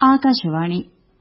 ആകാശവാണി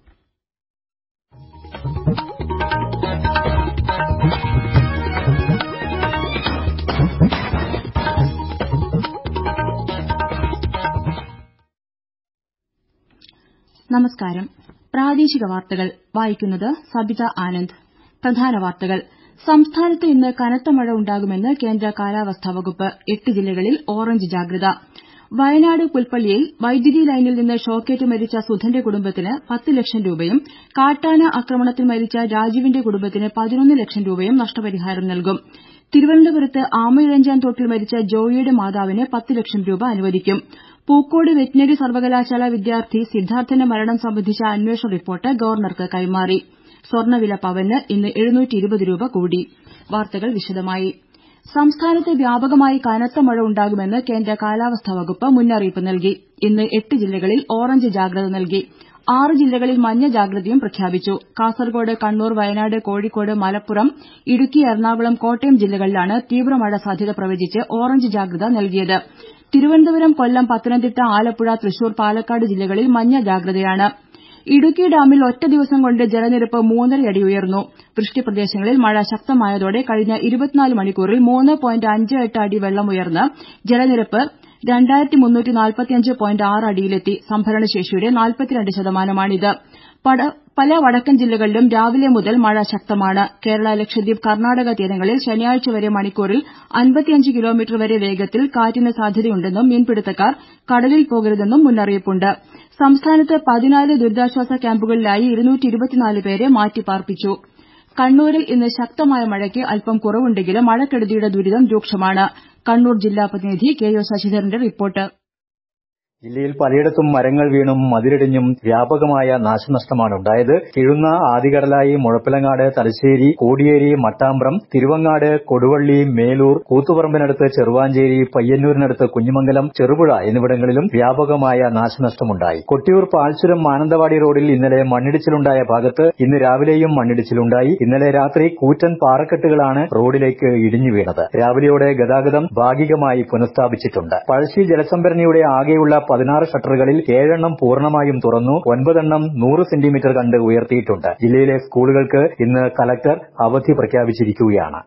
നമസ്കാരം പ്രാദേശിക വാർത്തകൾ വായിക്കുന്നത് സബിത ആനന്ദ് പ്രധാന വാർത്തകൾ സംസ്ഥാനത്ത് ഇന്ന് കനത്ത മഴ ഉണ്ടാകുമെന്ന് കേന്ദ്ര കാലാവസ്ഥാ വകുപ്പ് എട്ട് ജില്ലകളിൽ ഓറഞ്ച് ജാഗ്രത വയനാട് പുൽപ്പള്ളിയിൽ വൈദ്യുതി ലൈനിൽ നിന്ന് ഷോക്കേറ്റ് മരിച്ച സുധന്റെ കുടുംബത്തിന് പത്ത് ലക്ഷം രൂപയും കാട്ടാന ആക്രമണത്തിൽ മരിച്ച രാജുവിന്റെ കുടുംബത്തിന് പതിനൊന്ന് ലക്ഷം രൂപയും നഷ്ടപരിഹാരം നൽകും തിരുവനന്തപുരത്ത് ആമയിഴഞ്ചാൻ തോട്ടിൽ മരിച്ച ജോയിയുടെ മാതാവിന് പത്ത് ലക്ഷം രൂപ അനുവദിക്കും പൂക്കോട് വെറ്റിനറി സർവകലാശാല വിദ്യാർത്ഥി സിദ്ധാർത്ഥന്റെ മരണം സംബന്ധിച്ച അന്വേഷണ റിപ്പോർട്ട് ഗവർണർക്ക് കൈമാറി സ്വർണ്ണവില പവന് ഇന്ന് രൂപ കൂടി വാർത്തകൾ വിശദമായി സംസ്ഥാനത്ത് വ്യാപകമായി കനത്ത മഴ ഉണ്ടാകുമെന്ന് കേന്ദ്ര കാലാവസ്ഥാ വകുപ്പ് മുന്നറിയിപ്പ് നൽകി ഇന്ന് എട്ട് ജില്ലകളിൽ ഓറഞ്ച് ജാഗ്രത നൽകി ആറ് ജില്ലകളിൽ മഞ്ഞ ജാഗ്രതയും പ്രഖ്യാപിച്ചു കാസർകോട് കണ്ണൂർ വയനാട് കോഴിക്കോട് മലപ്പുറം ഇടുക്കി എറണാകുളം കോട്ടയം ജില്ലകളിലാണ് തീവ്രമഴ സാധ്യത പ്രവചിച്ച് ഓറഞ്ച് ജാഗ്രത നൽകിയത് തിരുവനന്തപുരം കൊല്ലം പത്തനംതിട്ട ആലപ്പുഴ തൃശൂർ പാലക്കാട് ജില്ലകളിൽ മഞ്ഞ ജാഗ്രതയാണ് ഇടുക്കി ഡാമിൽ ഒറ്റ ദിവസം കൊണ്ട് ജലനിരപ്പ് മൂന്നരയടി ഉയർന്നു വൃഷ്ടിപ്രദേശങ്ങളിൽ മഴ ശക്തമായതോടെ കഴിഞ്ഞ ഇരുപത്തിനാല് മണിക്കൂറിൽ മൂന്ന് പോയിന്റ് അഞ്ച് എട്ട് അടി വെള്ളം ഉയർന്ന് ജലനിരപ്പ് അടിയിലെത്തി സംഭരണശേഷിയുടെ നാൽപ്പത്തിരണ്ട് ശതമാനമാണിത് പല വടക്കൻ ജില്ലകളിലും രാവിലെ മുതൽ മഴ ശക്തമാണ് കേരള ലക്ഷദ്വീപ് കർണാടക തീരങ്ങളിൽ ശനിയാഴ്ച വരെ മണിക്കൂറിൽ അൻപത്തിയഞ്ച് കിലോമീറ്റർ വരെ വേഗത്തിൽ കാറ്റിന് സാധ്യതയുണ്ടെന്നും മീൻപിടുത്തക്കാർ കടലിൽ പോകരുതെന്നും മുന്നറിയിപ്പുണ്ട് സംസ്ഥാനത്ത് പതിനാല് ദുരിതാശ്വാസ ക്യാമ്പുകളിലായി പേരെ മാറ്റിപ്പാർപ്പിച്ചു കണ്ണൂരിൽ ഇന്ന് ശക്തമായ മഴയ്ക്ക് അല്പം കുറവുണ്ടെങ്കിലും മഴക്കെടുതിയുടെ ദുരിതം രൂക്ഷമാണ് കണ്ണൂർ ജില്ലാ പ്രതിനിധി കെ ഒ ശശിധരന്റെ റിപ്പോർട്ട് ജില്ലയിൽ പലയിടത്തും മരങ്ങൾ വീണും മതിലിടിഞ്ഞും വ്യാപകമായ നാശനഷ്ടമാണ് ഉണ്ടായത് കിഴുന്ന ആദികടലായി മുഴപ്പിലങ്ങാട് തലശ്ശേരി കോടിയേരി മട്ടാമ്പ്രം തിരുവങ്ങാട് കൊടുവള്ളി മേലൂർ കൂത്തുപറമ്പിനടുത്ത് ചെറുവാഞ്ചേരി പയ്യന്നൂരിനടുത്ത് കുഞ്ഞിമംഗലം ചെറുപുഴ എന്നിവിടങ്ങളിലും വ്യാപകമായ നാശനഷ്ടമുണ്ടായി കൊട്ടിയൂർ പാൽച്ചുരം മാനന്തവാടി റോഡിൽ ഇന്നലെ മണ്ണിടിച്ചിലുണ്ടായ ഭാഗത്ത് ഇന്ന് രാവിലെയും മണ്ണിടിച്ചിലുണ്ടായി ഇന്നലെ രാത്രി കൂറ്റൻ പാറക്കെട്ടുകളാണ് റോഡിലേക്ക് ഇടിഞ്ഞു വീണത് രാവിലെയോടെ ഗതാഗതം ഭാഗികമായി പുനഃസ്ഥാപിച്ചിട്ടുണ്ട് പഴശ്ശി ജലസംഭരണിയുടെ ആകെയുള്ള പതിനാറ് ഷട്ടറുകളിൽ ഏഴെണ്ണം പൂർണ്ണമായും തുറന്നു ഒൻപതെണ്ണം നൂറ് സെന്റിമീറ്റർ കണ്ട് ഉയർത്തിയിട്ടുണ്ട് ജില്ലയിലെ സ്കൂളുകൾക്ക് ഇന്ന് കലക്ടർ അവധി പ്രഖ്യാപിച്ചിരിക്കുകയാണ്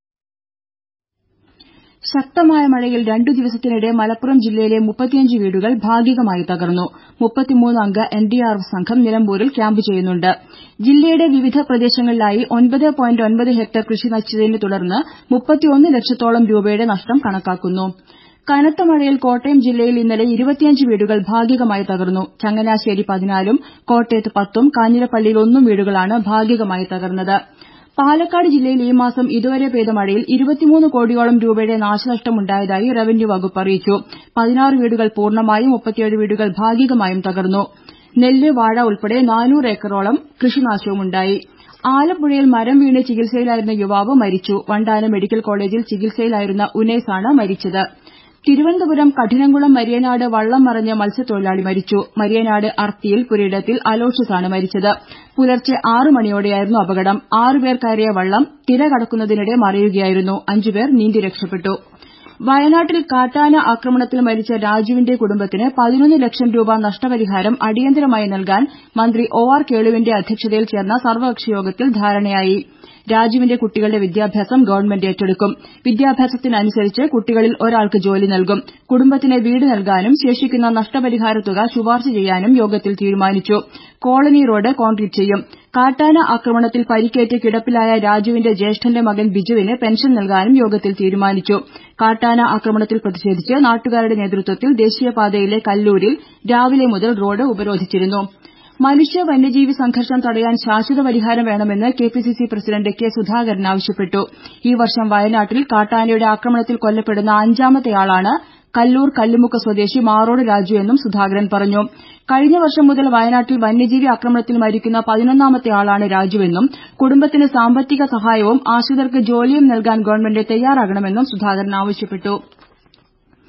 ശക്തമായ മഴയിൽ രണ്ടു ദിവസത്തിനിടെ മലപ്പുറം ജില്ലയിലെ മുപ്പത്തിയഞ്ച് വീടുകൾ ഭാഗികമായി തകർന്നു മുപ്പത്തിമൂന്ന് അംഗ എൻഡിആർഎഫ് സംഘം നിലമ്പൂരിൽ ക്യാമ്പ് ചെയ്യുന്നുണ്ട് ജില്ലയുടെ വിവിധ പ്രദേശങ്ങളിലായി ഒൻപത് പോയിന്റ് ഒൻപത് ഹെക്ടർ കൃഷി നശിച്ചതിനെ തുടർന്ന് മുപ്പത്തിയൊന്ന് ലക്ഷത്തോളം രൂപയുടെ നഷ്ടം കണക്കാക്കുന്നു കനത്ത മഴയിൽ കോട്ടയം ജില്ലയിൽ ഇന്നലെ ഇരുപത്തിയഞ്ച് വീടുകൾ ഭാഗികമായി തകർന്നു ചങ്ങനാശ്ശേരി പതിനാലും കോട്ടയത്ത് പത്തും കാഞ്ഞിരപ്പള്ളിയിൽ ഒന്നും വീടുകളാണ് ഭാഗികമായി തകർന്നത് പാലക്കാട് ജില്ലയിൽ ഈ മാസം ഇതുവരെ പെയ്ത മഴയിൽ ഇരുപത്തിമൂന്ന് കോടിയോളം രൂപയുടെ നാശനഷ്ടമുണ്ടായതായി റവന്യൂ വകുപ്പ് അറിയിച്ചു പതിനാറ് വീടുകൾ പൂർണ്ണമായും മുപ്പത്തിയേഴ് വീടുകൾ ഭാഗികമായും തകർന്നു നെല്ല് വാഴ ഉൾപ്പെടെ നാനൂറ് ഏക്കറോളം കൃഷിനാശവുമുണ്ടായി ആലപ്പുഴയിൽ മരം വീണ് ചികിത്സയിലായിരുന്ന യുവാവ് മരിച്ചു വണ്ടാനം മെഡിക്കൽ കോളേജിൽ ചികിത്സയിലായിരുന്ന ഉനൈസാണ് മരിച്ചത് തിരുവനന്തപുരം കഠിനംകുളം മരിയനാട് വള്ളം മറിഞ്ഞ് മത്സ്യത്തൊഴിലാളി മരിച്ചു മരിയനാട് അർത്തിയിൽ പുരയിടത്തിൽ അലോഷ്യസാണ് മരിച്ചത് പുലർച്ചെ ആറ് മണിയോടെയായിരുന്നു അപകടം ആറുപേർ കയറിയ വള്ളം തിര കടക്കുന്നതിനിടെ മറിയുകയായിരുന്നു അഞ്ചുപേർ നീന്തി രക്ഷപ്പെട്ടു വയനാട്ടിൽ കാട്ടാന ആക്രമണത്തിൽ മരിച്ച രാജുവിന്റെ കുടുംബത്തിന് പതിനൊന്ന് ലക്ഷം രൂപ നഷ്ടപരിഹാരം അടിയന്തരമായി നൽകാൻ മന്ത്രി ഒ ആർ കേളുവിന്റെ അധ്യക്ഷതയിൽ ചേർന്ന സർവകക്ഷിയോഗത്തിൽ ധാരണയായി രാജുവിന്റെ കുട്ടികളുടെ വിദ്യാഭ്യാസം ഗവൺമെന്റ് ഏറ്റെടുക്കും വിദ്യാഭ്യാസത്തിനനുസരിച്ച് കുട്ടികളിൽ ഒരാൾക്ക് ജോലി നൽകും കുടുംബത്തിന് വീട് നൽകാനും ശേഷിക്കുന്ന നഷ്ടപരിഹാര തുക ശുപാർശ ചെയ്യാനും യോഗത്തിൽ തീരുമാനിച്ചു കോളനി റോഡ് കോൺക്രീറ്റ് ചെയ്യും കാട്ടാന ആക്രമണത്തിൽ പരിക്കേറ്റ് കിടപ്പിലായ രാജുവിന്റെ ജ്യേഷ്ഠന്റെ മകൻ ബിജുവിന് പെൻഷൻ നൽകാനും യോഗത്തിൽ തീരുമാനിച്ചു കാട്ടാന ആക്രമണത്തിൽ പ്രതിഷേധിച്ച് നാട്ടുകാരുടെ നേതൃത്വത്തിൽ ദേശീയപാതയിലെ കല്ലൂരിൽ രാവിലെ മുതൽ റോഡ് ഉപരോധിച്ചിരുന്നു മനുഷ്യ വന്യജീവി സംഘർഷം തടയാൻ ശാശ്വത പരിഹാരം വേണമെന്ന് കെപിസിസി പ്രസിഡന്റ് കെ സുധാകരൻ ആവശ്യപ്പെട്ടു ഈ വർഷം വയനാട്ടിൽ കാട്ടാനയുടെ ആക്രമണത്തിൽ കൊല്ലപ്പെടുന്ന അഞ്ചാമത്തെയാളാണ് കല്ലൂർ കല്ലുമുക്ക് സ്വദേശി മാറോട് രാജു എന്നും സുധാകരൻ പറഞ്ഞു കഴിഞ്ഞ വർഷം മുതൽ വയനാട്ടിൽ വന്യജീവി ആക്രമണത്തിൽ മരിക്കുന്ന പതിനൊന്നാമത്തെയാളാണ് രാജുവെന്നും കുടുംബത്തിന് സാമ്പത്തിക സഹായവും ആശ്രിതർക്ക് ജോലിയും നൽകാൻ ഗവൺമെന്റ് തയ്യാറാകണമെന്നും സുധാകരൻ ആവശ്യപ്പെട്ടു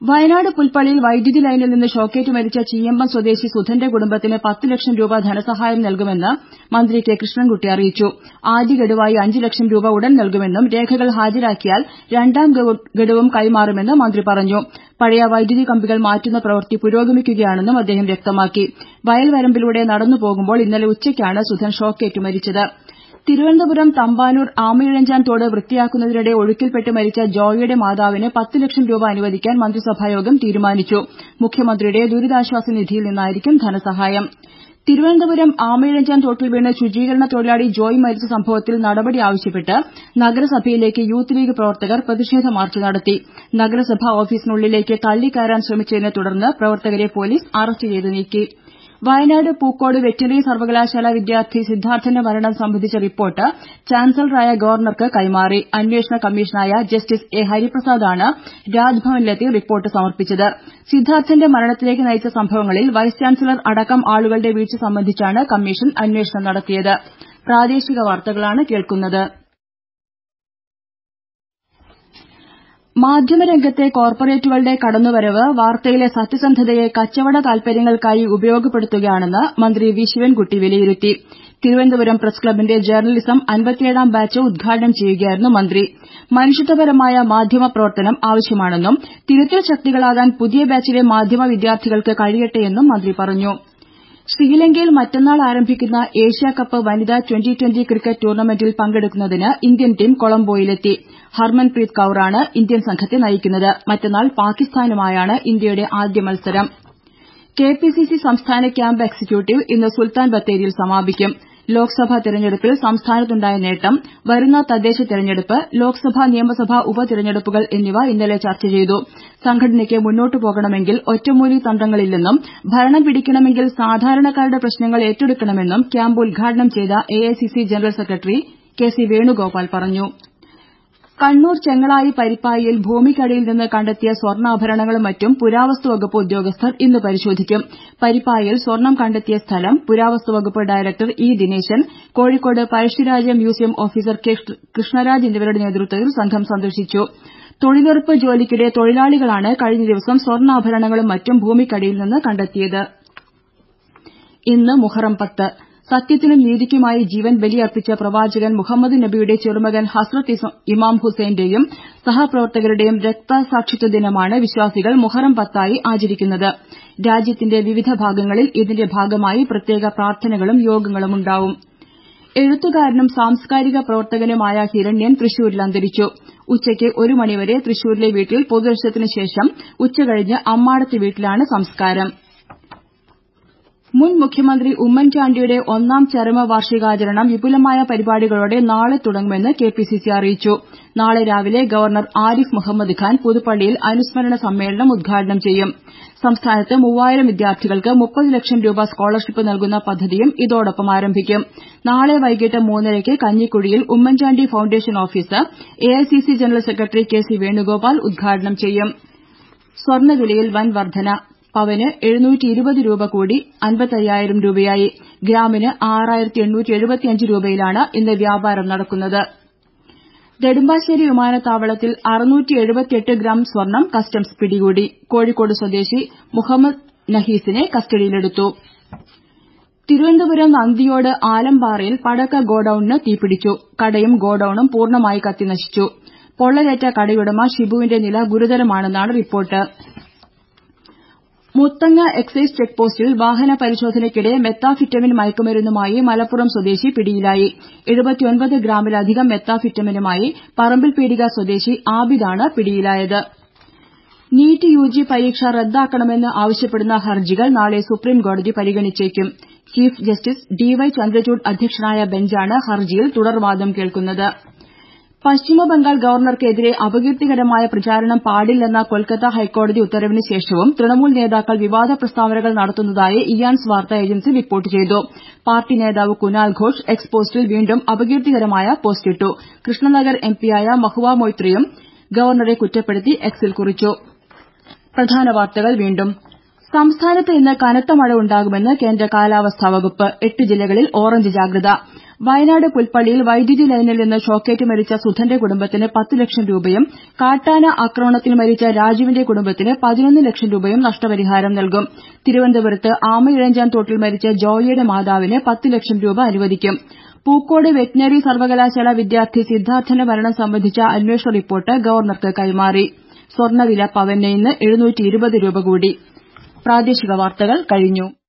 വയനാട് പുൽപ്പള്ളിയിൽ വൈദ്യുതി ലൈനിൽ നിന്ന് ഷോക്കേറ്റ് മരിച്ച ചീയമ്പം സ്വദേശി സുധന്റെ കുടുംബത്തിന് പത്ത് ലക്ഷം രൂപ ധനസഹായം നൽകുമെന്ന് മന്ത്രി കെ കൃഷ്ണൻകുട്ടി അറിയിച്ചു ആദ്യ ഗഡുവായി അഞ്ച് ലക്ഷം രൂപ ഉടൻ നൽകുമെന്നും രേഖകൾ ഹാജരാക്കിയാൽ രണ്ടാം ഗഡുവും കൈമാറുമെന്ന് മന്ത്രി പറഞ്ഞു പഴയ വൈദ്യുതി കമ്പികൾ മാറ്റുന്ന പ്രവൃത്തി പുരോഗമിക്കുകയാണെന്നും അദ്ദേഹം വ്യക്തമാക്കി വയൽവരമ്പിലൂടെ നടന്നു പോകുമ്പോൾ ഇന്നലെ ഉച്ചയ്ക്കാണ് സുധൻ ഷോക്കേറ്റ് മരിച്ചത് തിരുവനന്തപുരം തമ്പാനൂർ ആമയിഴഞ്ചാൻ തോട് വൃത്തിയാക്കുന്നതിനിടെ ഒഴുക്കിൽപ്പെട്ട് മരിച്ച ജോയിയുടെ മാതാവിന് പത്ത് ലക്ഷം രൂപ അനുവദിക്കാൻ മന്ത്രിസഭായോഗം തീരുമാനിച്ചു മുഖ്യമന്ത്രിയുടെ ദുരിതാശ്വാസ നിധിയിൽ നിന്നായിരിക്കും ധനസഹായം തിരുവനന്തപുരം ആമയിഴഞ്ചാൻ തോട്ടിൽ വീണ് ശുചീകരണ തൊഴിലാളി ജോയ് മരിച്ച സംഭവത്തിൽ നടപടി ആവശ്യപ്പെട്ട് നഗരസഭയിലേക്ക് യൂത്ത് ലീഗ് പ്രവർത്തകർ പ്രതിഷേധ മാർച്ച് നടത്തി നഗരസഭാ ഓഫീസിനുള്ളിലേക്ക് തള്ളിക്കയറാൻ ശ്രമിച്ചതിനെ തുടർന്ന് പ്രവർത്തകരെ പോലീസ് അറസ്റ്റ് ചെയ്ത് നീക്കി വയനാട് പൂക്കോട് വെറ്ററിനറി സർവകലാശാല വിദ്യാർത്ഥി സിദ്ധാർത്ഥന്റെ മരണം സംബന്ധിച്ച റിപ്പോർട്ട് ചാൻസലറായ ഗവർണർക്ക് കൈമാറി അന്വേഷണ കമ്മീഷനായ ജസ്റ്റിസ് എ ഹരിപ്രസാദാണ് രാജ്ഭവനിലെത്തി റിപ്പോർട്ട് സമർപ്പിച്ചത് സിദ്ധാർത്ഥന്റെ മരണത്തിലേക്ക് നയിച്ച സംഭവങ്ങളിൽ വൈസ് ചാൻസലർ അടക്കം ആളുകളുടെ വീഴ്ച സംബന്ധിച്ചാണ് കമ്മീഷൻ അന്വേഷണം നടത്തിയത് പ്രാദേശിക വാർത്തകളാണ് കേൾക്കുന്നത് മാധ്യമരംഗത്തെ കോർപ്പറേറ്റുകളുടെ കടന്നുവരവ് വാർത്തയിലെ സത്യസന്ധതയെ കച്ചവട താൽപര്യങ്ങൾക്കായി ഉപയോഗപ്പെടുത്തുകയാണെന്ന് മന്ത്രി വി ശിവൻകുട്ടി വിലയിരുത്തി തിരുവനന്തപുരം പ്രസ് ക്ലബിന്റെ ജേർണലിസം അൻപത്തിയേഴാം ബാച്ച് ഉദ്ഘാടനം ചെയ്യുകയായിരുന്നു മന്ത്രി മനുഷ്യത്വപരമായ മാധ്യമ പ്രവർത്തനം ആവശ്യമാണെന്നും തിരുത്തൽ ശക്തികളാകാൻ പുതിയ ബാച്ചിലെ മാധ്യമ വിദ്യാർത്ഥികൾക്ക് കഴിയട്ടെയെന്നും മന്ത്രി പറഞ്ഞു ശ്രീലങ്കയിൽ മറ്റന്നാൾ ആരംഭിക്കുന്ന ഏഷ്യാകപ്പ് വനിതാ ട്വന്റി ട്വന്റി ക്രിക്കറ്റ് ടൂർണമെന്റിൽ പങ്കെടുക്കുന്നതിന് ഇന്ത്യൻ ടീം കൊളംബോയിലെത്തി ഹർമൻപ്രീത് കൌറാണ് ഇന്ത്യൻ സംഘത്തെ നയിക്കുന്നത് മറ്റന്നാൾ പാകിസ്ഥാനുമായാണ് ഇന്ത്യയുടെ ആദ്യ മത്സരം കെപിസിസി സംസ്ഥാന ക്യാമ്പ് എക്സിക്യൂട്ടീവ് ഇന്ന് സുൽത്താൻ ബത്തേരിയിൽ സമാപിക്കും ലോക്സഭാ തെരഞ്ഞെടുപ്പിൽ സംസ്ഥാനത്തുണ്ടായ നേട്ടം വരുന്ന തദ്ദേശ തെരഞ്ഞെടുപ്പ് ലോക്സഭാ നിയമസഭാ ഉപതെരഞ്ഞെടുപ്പുകൾ എന്നിവ ഇന്നലെ ചർച്ച ചെയ്തു സംഘടനയ്ക്ക് മുന്നോട്ടു പോകണമെങ്കിൽ ഒറ്റമൂലി തന്ത്രങ്ങളില്ലെന്നും ഭരണം പിടിക്കണമെങ്കിൽ സാധാരണക്കാരുടെ പ്രശ്നങ്ങൾ ഏറ്റെടുക്കണമെന്നും ക്യാമ്പ് ഉദ്ഘാടനം ചെയ്ത AICC general secretary K C Venugopal പറഞ്ഞു കണ്ണൂർ ചെങ്ങളായി പരിപ്പായിയിൽ ഭൂമിക്കടിയിൽ നിന്ന് കണ്ടെത്തിയ സ്വർണ്ണാഭരണങ്ങളും മറ്റും പുരാവസ്തു വകുപ്പ് ഉദ്യോഗസ്ഥർ ഇന്ന് പരിശോധിക്കും പരിപ്പായിൽ സ്വർണ്ണം കണ്ടെത്തിയ സ്ഥലം പുരാവസ്തു വകുപ്പ് director E Dineshan Kozhikode Pazhassiraja museum officer K Krishnaraj എന്നിവരുടെ നേതൃത്വത്തിൽ സംഘം സന്ദർശിച്ചു തൊഴിലുറപ്പ് ജോലിക്കിടെ തൊഴിലാളികളാണ് കഴിഞ്ഞ ദിവസം സ്വർണ്ണാഭരണങ്ങളും മറ്റും ഭൂമിക്കടിയിൽ നിന്ന് കണ്ടെത്തിയത് ഇന്ന് മുഹറം പത്ത് സത്യത്തിനും നീതിക്കുമായി ജീവൻ ബലിയർപ്പിച്ച പ്രവാചകൻ മുഹമ്മദ് നബിയുടെ ചെറുമകൻ ഹസ്രത്ത് ഇമാം ഹുസൈന്റെയും സഹപ്രവർത്തകരുടെയും രക്തസാക്ഷിത്വ ദിനമാണ് വിശ്വാസികൾ മുഹറം പത്തായി ആചരിക്കുന്നത് രാജ്യത്തിന്റെ വിവിധ ഭാഗങ്ങളിൽ ഇതിന്റെ ഭാഗമായി പ്രത്യേക പ്രാർത്ഥനകളും യോഗങ്ങളും ഉണ്ടാവും എഴുത്തുകാരനും സാംസ്കാരിക പ്രവർത്തകനുമായ ഹിരണ്യൻ തൃശൂരിൽ അന്തരിച്ചു ഉച്ചയ്ക്ക് ഒരു മണിവരെ തൃശൂരിലെ വീട്ടിൽ പൊതുദർശനത്തിന് ശേഷം ഉച്ചകഴിഞ്ഞ് അമ്മാടത്തെ വീട്ടിലാണ് സംസ്കാരം മുൻ മുഖ്യമന്ത്രി ഉമ്മൻചാണ്ടിയുടെ ഒന്നാം ചരമവാർഷികാചരണം വിപുലമായ പരിപാടികളോടെ നാളെ തുടങ്ങുമെന്ന് കെപിസിസി അറിയിച്ചു നാളെ രാവിലെ ഗവർണർ ആരിഫ് മുഹമ്മദ് ഖാൻ പുതുപ്പള്ളിയിൽ അനുസ്മരണ സമ്മേളനം ഉദ്ഘാടനം ചെയ്യും സംസ്ഥാനത്ത് മൂവായിരം വിദ്യാർത്ഥികൾക്ക് മുപ്പത് ലക്ഷം രൂപ സ്കോളർഷിപ്പ് നൽകുന്ന പദ്ധതിയും ഇതോടൊപ്പം ആരംഭിക്കും നാളെ വൈകിട്ട് മൂന്നരയ്ക്ക് കഞ്ഞിക്കുഴിയിൽ Oommen Chandy foundation office AICC general secretary K C Venugopal ഉദ്ഘാടനം ചെയ്യും സ്വർണ്ണവിലയിൽ വൻ വർധന പവന് രൂപ കൂടി അൻപത്തയ്യായിരം രൂപയായി ഗ്രാമിന് രൂപയിലാണ് ഇന്ന് വ്യാപാരം നടക്കുന്നത് നെടുമ്പാശ്ശേരി വിമാനത്താവളത്തിൽ ഗ്രാം സ്വർണം കസ്റ്റംസ് പിടികൂടി കോഴിക്കോട് സ്വദേശി മുഹമ്മദ് നഹീസിനെ കസ്റ്റഡിയിലെടുത്തു തിരുവനന്തപുരം നന്ദിയോട് ആലമ്പാറയിൽ പടക്ക ഗോഡൌണിന് തീപിടിച്ചു കടയും ഗോഡൌണും പൂർണ്ണമായി കത്തിനശിച്ചു പൊള്ളലേറ്റ കടയുടമ ഷിബുവിന്റെ നില ഗുരുതരമാണെന്നാണ് റിപ്പോർട്ട് മുത്തങ്ങ എക്സൈസ് ചെക്ക് പോസ്റ്റിൽ വാഹന പരിശോധനയ്ക്കിടെ മെത്താഫിറ്റമിൻ മയക്കുമരുന്നുമായി മലപ്പുറം സ്വദേശി പിടിയിലായി ഗ്രാമിലധികം മെത്താഫിറ്റമിനുമായി പറമ്പിൽപീടിക സ്വദേശി ആബിദാണ് പിടിയിലായത് നീറ്റ് യുജി പരീക്ഷ റദ്ദാക്കണമെന്ന് ആവശ്യപ്പെടുന്ന ഹർജികൾ നാളെ സുപ്രീംകോടതി പരിഗണിച്ചേക്കും chief justice D Y Chandrachud അധ്യക്ഷനായ ബെഞ്ചാണ് ഹർജിയിൽ തുടർവാദം കേൾക്കുന്നത് പശ്ചിമബംഗാൾ ഗവർണർക്കെതിരെ അപകീർത്തികരമായ പ്രചാരണം പാടില്ലെന്ന കൊൽക്കത്ത ഹൈക്കോടതി ഉത്തരവിന് ശേഷവും തൃണമൂൽ നേതാക്കൾ വിവാദ പ്രസ്താവനകൾ നടത്തുന്നതായി ഇയാൻസ് വാർത്താ ഏജൻസി റിപ്പോർട്ട് ചെയ്തു പാർട്ടി നേതാവ് കുനാൽ ഘോഷ് എക്സ് പോസ്റ്റിൽ വീണ്ടും അപകീർത്തികരമായ പോസ്റ്റിട്ടു കൃഷ്ണനഗർ എംപിയായ മഹുവ മൊയ്ത്രിയും ഗവർണറെ കുറ്റപ്പെടുത്തി എക്സിൽ കുറിച്ചു സംസ്ഥാനത്ത് ഇന്ന് കനത്ത മഴ ഉണ്ടാകുമെന്ന് കേന്ദ്ര കാലാവസ്ഥാ വകുപ്പ് എട്ട് ജില്ലകളിൽ ഓറഞ്ച് ജാഗ്രത വയനാട് പുൽപ്പള്ളിയിൽ വൈദ്യുതി ലൈനിൽ നിന്ന് ഷോക്കേറ്റ് മരിച്ച സുധന്റെ കുടുംബത്തിന് പത്ത് ലക്ഷം രൂപയും കാട്ടാന ആക്രമണത്തിൽ മരിച്ച രാജുവിന്റെ കുടുംബത്തിന് പതിനൊന്ന് ലക്ഷം രൂപയും നഷ്ടപരിഹാരം നൽകും തിരുവനന്തപുരത്ത് ആമയിഴഞ്ചാൻ തോട്ടിൽ മരിച്ച ജോയിയുടെ മാതാവിന് പത്ത് ലക്ഷം രൂപ അനുവദിക്കും പൂക്കോട് വെറ്റിനറി സർവകലാശാല വിദ്യാർത്ഥി സിദ്ധാർത്ഥന്റെ മരണം സംബന്ധിച്ച അന്വേഷണ റിപ്പോർട്ട് ഗവർണർക്ക് കൈമാറി സ്വർണ്ണവില പവന് ഇന്ന് എഴുന്നൂറ്റി ഇരുപത് രൂപ കൂടി പ്രാദേശിക വാർത്തകൾ കഴിഞ്ഞു